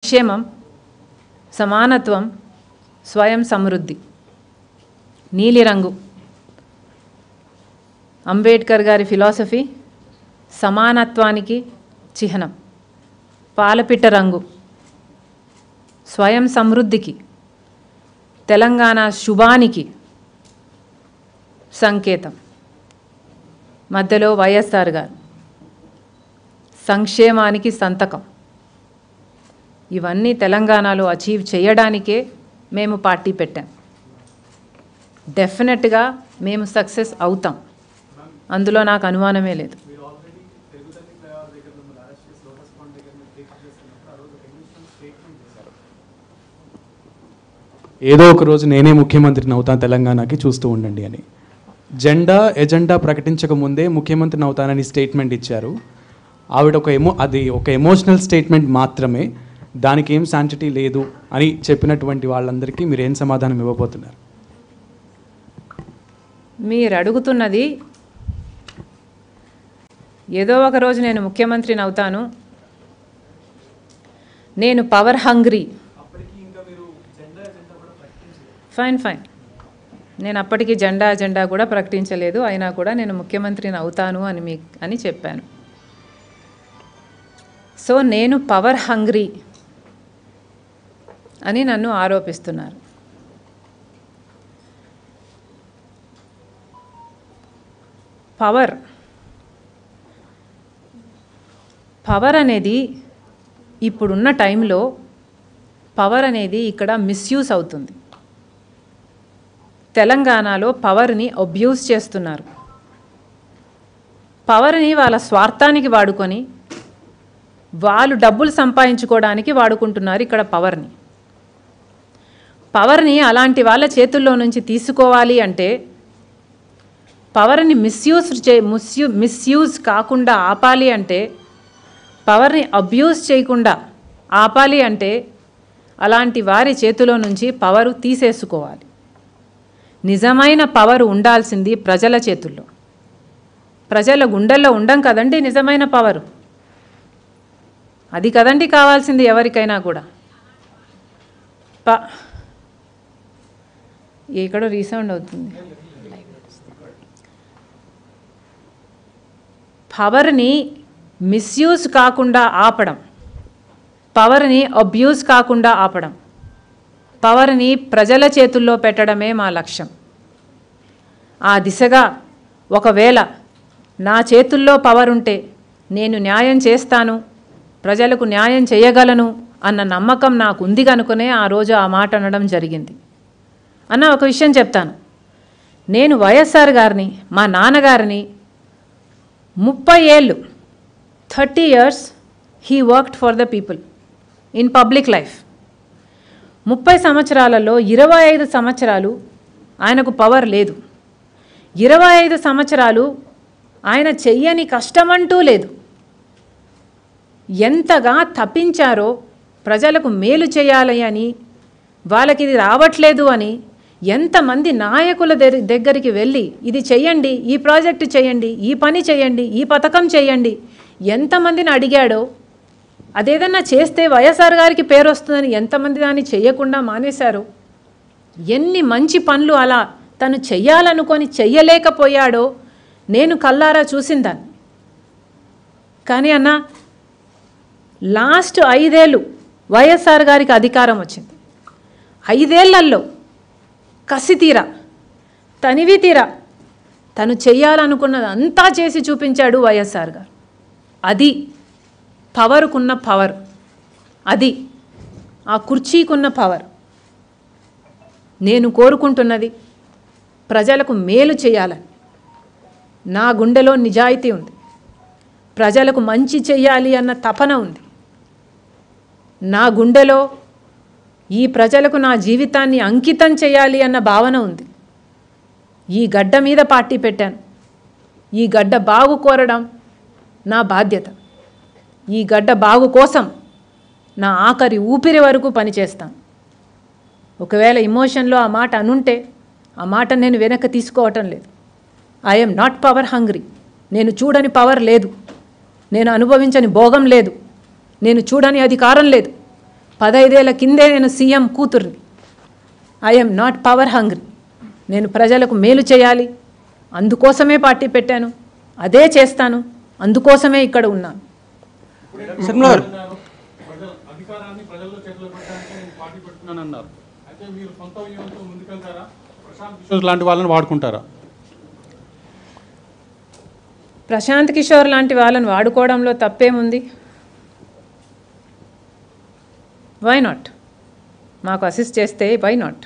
సంక్షేమం సమానత్వం స్వయం సమృద్ధి నీలిరంగు అంబేద్కర్ గారి ఫిలాసఫీ సమానత్వానికి చిహ్నం పాలపిట్ట రంగు స్వయం సమృద్ధికి తెలంగాణ శుభానికి సంకేతం మధ్యలో వైఎస్ఆర్ గారు సంక్షేమానికి సంతకం ఇవన్నీ తెలంగాణలో అచీవ్ చేయడానికే మేము పార్టీ పెట్టాం డెఫినెట్గా మేము సక్సెస్ అవుతాం అందులో నాకు అనుమానమే లేదు మీరు ఆల్రెడీ తెలుగుతల్లి ఫ్లైఓవర్ దగ్గర మిమ్మల్ని అరెస్ట్ చేసి లోటస్ పాండ్ దగ్గర మీరు టేక్ చేస్తున్నప్పుడు ఆ రోజు కమిషన్ స్టేట్మెంట్ చేశారు ఏదో ఒక రోజు నేనే ముఖ్యమంత్రిని అవుతాను తెలంగాణకి చూస్తూ ఉండండి అని జెండా ఎజెండా ప్రకటించక ముందే ముఖ్యమంత్రిని అవుతానని స్టేట్మెంట్ ఇచ్చారు ఆవిడ ఒక ఎమో అది ఒక ఎమోషనల్ స్టేట్మెంట్ మాత్రమే దానికి ఏం శాంటిటీ లేదు అని చెప్పినటువంటి వాళ్ళందరికీ మీరు ఏం సమాధానం ఇవ్వబోతున్నారు మీరు అడుగుతున్నది ఏదో ఒక రోజు నేను ముఖ్యమంత్రిని అవుతాను నేను పవర్ హంగ్రీ ఫైన్ ఫైన్ నేను అప్పటికి జెండా జెండా కూడా ప్రకటించలేదు అయినా కూడా నేను ముఖ్యమంత్రిని అవుతాను అని మీ అని చెప్పాను సో నేను పవర్ హంగ్రీ అని నన్ను ఆరోపిస్తున్నారు పవర్ పవర్ అనేది ఇప్పుడున్న టైంలో పవర్ అనేది ఇక్కడ మిస్యూజ్ అవుతుంది తెలంగాణలో పవర్ని అబ్యూజ్ చేస్తున్నారు పవర్ని వాళ్ళ స్వార్థానికి వాడుకొని వాళ్ళు డబ్బులు సంపాదించుకోవడానికి వాడుకుంటున్నారు ఇక్కడ పవర్ని పవర్ని అలాంటి వాళ్ళ చేతుల్లో నుంచి తీసుకోవాలి అంటే పవర్ని మిస్యూజ్ చే మిస్యూ మిస్యూజ్ కాకుండా ఆపాలి అంటే పవర్ని అబ్యూజ్ చేయకుండా ఆపాలి అంటే అలాంటి వారి చేతిలో నుంచి పవరు తీసేసుకోవాలి నిజమైన పవర్ ఉండాల్సింది ప్రజల చేతుల్లో ప్రజల గుండెల్లో ఉండం కదండి నిజమైన పవరు అది కదండి కావాల్సింది ఎవరికైనా కూడా ప ఎక్కడో రీసౌండ్ అవుతుంది పవర్ని మిస్యూజ్ కాకుండా ఆపడం పవర్ని అబ్యూజ్ కాకుండా ఆపడం పవర్ని ప్రజల చేతుల్లో పెట్టడమే మా లక్ష్యం ఆ దిశగా ఒకవేళ నా చేతుల్లో పవర్ ఉంటే నేను న్యాయం చేస్తాను ప్రజలకు న్యాయం చేయగలను అన్న నమ్మకం నాకు ఉంది కనుకనే ఆ రోజు ఆ మాట అనడం జరిగింది అన్న ఒక విషయం చెప్తాను నేను వైఎస్ఆర్ గారిని మా నాన్నగారిని ముప్పై ఏళ్ళు thirty years he worked for the people in public life ముప్పై సంవత్సరాలలో ఇరవై ఐదు సంవత్సరాలు ఆయనకు పవర్ లేదు ఇరవై ఐదు సంవత్సరాలు ఆయన చెయ్యని కష్టమంటూ లేదు ఎంతగా తప్పించారో ప్రజలకు మేలు చేయాలి అని వాళ్ళకి ఇది రావట్లేదు అని ఎంతమంది నాయకుల దగ్గ- దగ్గరికి వెళ్ళి ఇది చెయ్యండి ఈ ప్రాజెక్టు చేయండి ఈ పని చేయండి ఈ పథకం చేయండి ఎంతమందిని అడిగాడో అదేదన్నా చేస్తే వైఎస్ఆర్ గారికి పేరు వస్తుందని ఎంతమంది దాన్ని చేయకుండా మానేశారో ఎన్ని మంచి పనులు అలా తను చెయ్యాలనుకొని చెయ్యలేకపోయాడో నేను కల్లారా చూసిందాన్ని కానీ అన్న లాస్ట్ ఐదేళ్ళు వైఎస్ఆర్ గారికి అధికారం వచ్చింది ఐదేళ్లలో కసి తీరా తనివి తీరా తను చెయ్యాలనుకున్నది అంతా చేసి చూపించాడు వైఎస్ఆర్ గారు అది పవర్కున్న పవర్ అది ఆ కుర్చీకున్న పవర్ నేను కోరుకుంటున్నది ప్రజలకు మేలు చేయాలని నా గుండెలో నిజాయితీ ఉంది ప్రజలకు మంచి చెయ్యాలి అన్న తపన ఉంది నా గుండెలో ఈ ప్రజలకు నా జీవితాన్ని అంకితం చేయాలి అన్న భావన ఉంది ఈ గడ్డ మీద పార్టీ పెట్టాను ఈ గడ్డ బాగు కోరడం నా బాధ్యత ఈ గడ్డ బాగు కోసం నా ఆఖరి ఊపిరి వరకు పనిచేస్తాను ఒకవేళ ఇమోషన్లో ఆ మాట అనుంటే ఆ మాట నేను వెనక్కి తీసుకోవటం లేదు ఐఎమ్ నాట్ పవర్ హంగ్రీ నేను చూడని పవర్ లేదు నేను అనుభవించని భోగం లేదు నేను చూడని అధికారం లేదు పదైదేళ్ల కిందే నేను సీఎం కూతుర్ని ఐఎమ్ నాట్ పవర్ హంగ్రీ నేను ప్రజలకు మేలు చేయాలి అందుకోసమే పార్టీ పెట్టాను అదే చేస్తాను అందుకోసమే ఇక్కడ ఉన్నాను శర్మలారు ప్రజల అధికారాన్ని ప్రజల్లో చేతిలో పెట్టడానికి నేను పార్టీ పెట్టుకున్నాను అన్నారు అయితే మీరు సొంత వ్యూహంతో ముందుకెళ్తారా ప్రశాంత్ కిషోర్ లాంటి వాళ్ళని వాడుకుంటారా ప్రశాంత్ కిషోర్ లాంటి వాళ్ళని వాడుకోవడంలో తప్పేముంది వై నాట్ మాకు అసిస్ట్ చేస్తే వై నాట్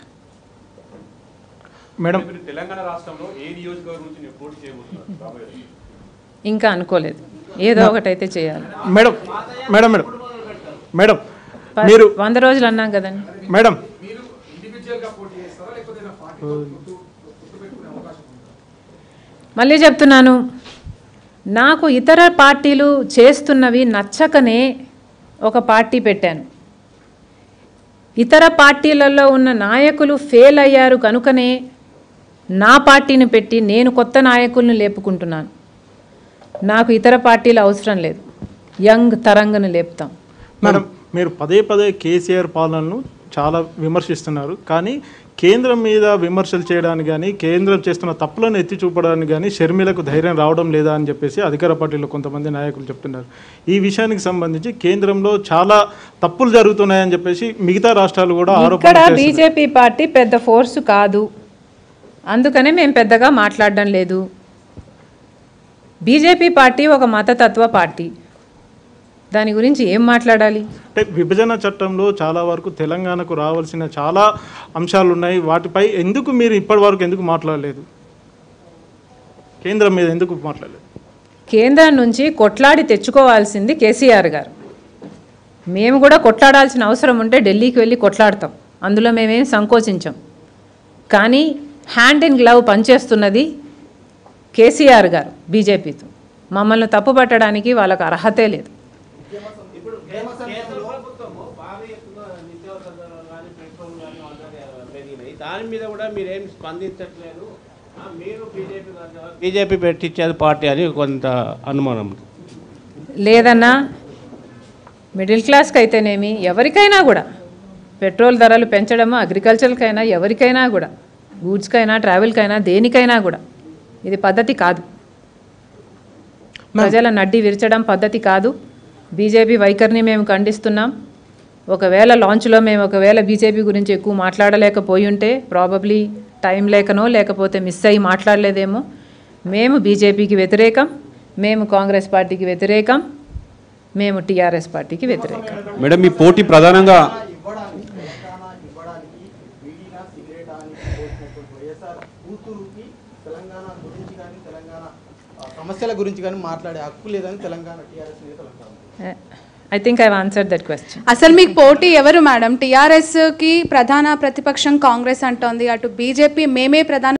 మేడం మీరు తెలంగాణ రాష్ట్రంలో ఏ నియోజకవర్గం నుంచి మీరు పోటీ చేయబోతున్నారు రాబోయే ఇంకా అనుకోలేదు ఏదో ఒకటైతే చేయాలి మేడం మేడం మేడం మేడం ప- మీరు వంద రోజులు అన్నాం కదండి మేడం మళ్ళీ చెప్తున్నాను నాకు ఇతర పార్టీలు చేస్తున్నవి నచ్చకనే ఒక పార్టీ పెట్టాను ఇతర పార్టీలలో ఉన్న నాయకులు ఫెయిల్ అయ్యారు కనుకనే నా పార్టీని పెట్టి నేను కొత్త నాయకులను లేపుకుంటున్నాను నాకు ఇతర పార్టీలు అవసరం లేదు యంగ్ తరంగను లేపుతాం మేడం మీరు పదే పదే కేసీఆర్ పాలనను చాలా విమర్శిస్తున్నారు కానీ కేంద్రం మీద విమర్శలు చేయడానికి కానీ కేంద్రం చేస్తున్న తప్పులను ఎత్తి చూపడానికి కానీ షర్మిలకు ధైర్యం రావడం లేదా అని చెప్పేసి అధికార పార్టీలో కొంతమంది నాయకులు చెప్తున్నారు ఈ విషయానికి సంబంధించి కేంద్రంలో చాలా తప్పులు జరుగుతున్నాయని చెప్పేసి మిగతా రాష్ట్రాలు కూడా ఇక్కడ ఆరోపణలు చేస్తున్నాయి. బీజేపీ పార్టీ పెద్ద ఫోర్సు కాదు అందుకనే మేము పెద్దగా మాట్లాడడం లేదు బీజేపీ పార్టీ ఒక మతతత్వ పార్టీ దాని గురించి ఏం మాట్లాడాలి అంటే విభజన చట్టంలో చాలా వరకు తెలంగాణకు రావాల్సిన చాలా అంశాలు ఉన్నాయి వాటిపై ఎందుకు మీరు ఇప్పటి వరకు ఎందుకు మాట్లాడలేదు కేంద్రం మీద ఎందుకు మాట్లాడలేదు కేంద్రం నుంచి కొట్లాడి తెచ్చుకోవాల్సింది కేసీఆర్ గారు మేము కూడా కొట్లాడాల్సిన అవసరం ఉంటే ఢిల్లీకి వెళ్ళి కొట్లాడతాం అందులో మేమేం సంకోచించాం కానీ హ్యాండ్ ఇన్ గ్లవ్ పనిచేస్తున్నది కేసీఆర్ గారు బీజేపీతో మమ్మల్ని తప్పుపట్టడానికి వాళ్ళకు అర్హతే లేదు ఇప్పుడు కేంద్ర ప్రభుత్వము భారీ ఎత్తున నిత్యావసర ధరలు కానీ పెట్రోల్ కానీ ఆల్రెడీ పెరిగినాయి దాని మీద కూడా మీరేం స్పందించట్లేదు ఆ, మీరు బీజేపీ బీజేపీ పెట్టించేది పార్టీ అని కొంత అనుమానం లేదన్నా మిడిల్ క్లాస్కి అయితేనేమి ఎవరికైనా కూడా పెట్రోల్ ధరలు పెంచడము అగ్రికల్చర్కైనా ఎవరికైనా కూడా గూడ్స్కైనా ట్రావెల్కైనా దేనికైనా కూడా ఇది పద్ధతి కాదు ప్రజల నడ్డి విరచడం పద్ధతి కాదు బీజేపీ వైఖరిని మేము ఖండిస్తున్నాం ఒకవేళ లాంచ్లో మేము ఒకవేళ బీజేపీ గురించి ఎక్కువ మాట్లాడలేకపోయి ఉంటే ప్రాబబ్లీ టైం లేకనో లేకపోతే మిస్ అయ్యి మాట్లాడలేదేమో మేము బీజేపీకి వ్యతిరేకం మేము కాంగ్రెస్ పార్టీకి వ్యతిరేకం మేము టీఆర్ఎస్ పార్టీకి వ్యతిరేకం మేడం మీ పోటీ ప్రధానంగా ఇవ్వడానికి తెలంగాణ ఇవ్వడానికి వీడిగా సిగరెట్ అని పోసినటువంటి వైఎస్ఆర్ కూతురుకి తెలంగాణ గురించి కానీ తెలంగాణ ఆ, సమస్యల గురించి కానీ మాట్లాడే హక్కు లేదని తెలంగాణ టీఆర్ఎస్ నేతలు అంటారు I think I answer that question అసలు మీకు పోటీ ఎవరు మేడం టీఆర్ఎస్కి ప్రధాన ప్రతిపక్షం కాంగ్రెస్ అంటోంది అటు బీజేపీ మేమే ప్రధాన